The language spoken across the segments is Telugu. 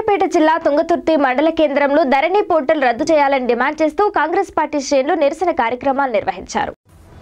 సూర్యాపేట జిల్లా తుంగతుర్తి మండల కేంద్రంలో ధరణి పోర్టల్ రద్దు చేయాలని డిమాండ్ చేస్తూ కాంగ్రెస్ పార్టీ శ్రేణులు నిరసన కార్యక్రమాలు నిర్వహించారు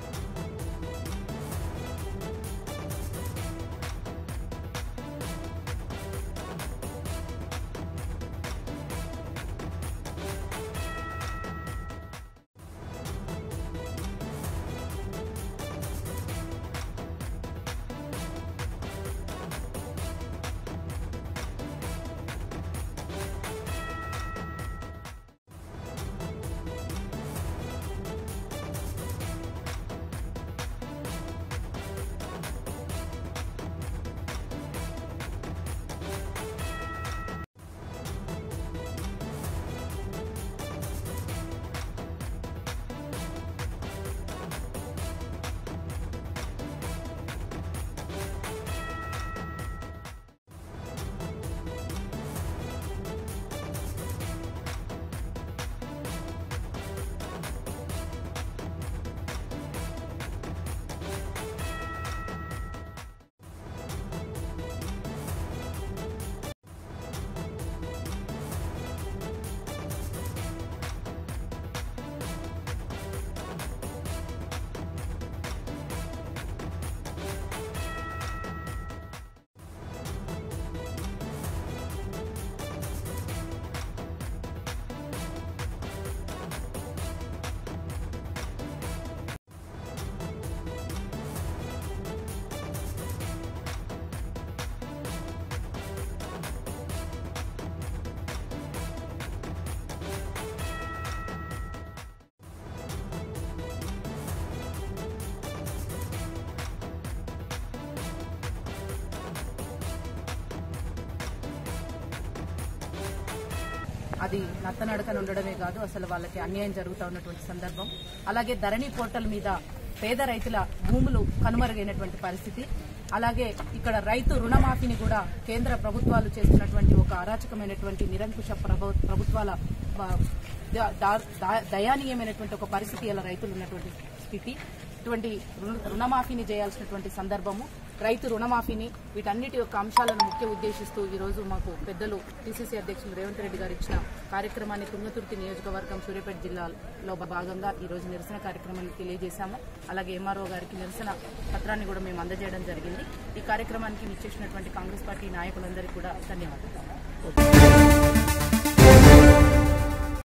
అది నత్తనడకన ఉండడమే కాదు అసలు వాళ్ళకి అన్యాయం జరుగుతూ ఉన్నటువంటి సందర్భం అలాగే ధరణి పోర్టల్ మీద పేద రైతుల భూములు కనుమరుగైనటువంటి పరిస్థితి అలాగే ఇక్కడ రైతు రుణమాఫీని కూడా కేంద్ర ప్రభుత్వాలు చేస్తున్నటువంటి ఒక అరాచకమైనటువంటి నిరంకుశ ప్రభు- ప్రభుత్వాల ఆ, ద- దా- దా- దయానీయమైనటువంటి ఒక పరిస్థితి ఇలా రైతులు ఉన్నటువంటి స్థితి ఇటువంటి రుణ- రుణమాఫీని చేయాల్సినటువంటి సందర్భము రైతు రుణమాఫీని వీటన్నిటి యొక్క అంశాలను ముఖ్య ఉద్దేశిస్తూ ఈ రోజు మాకు పెద్దలు టీసీసీ అధ్యక్షులు రేవంత్ రెడ్డి గారు ఇచ్చిన కార్యక్రమాన్ని తుంగతుర్తి నియోజకవర్గం సూర్యాపేట జిల్లాలో భాగంగా ఈ రోజు నిరసన కార్యక్రమాన్ని తెలియజేశాము అలాగే ఎంఆర్ఓ గారికి నిరసన పత్రాన్ని కూడా మేము అందజేయడం జరిగింది ఈ కార్యక్రమానికి నిచ్చేసినటువంటి కాంగ్రెస్ పార్టీ నాయకులందరికీ కూడా ధన్యవాదాలు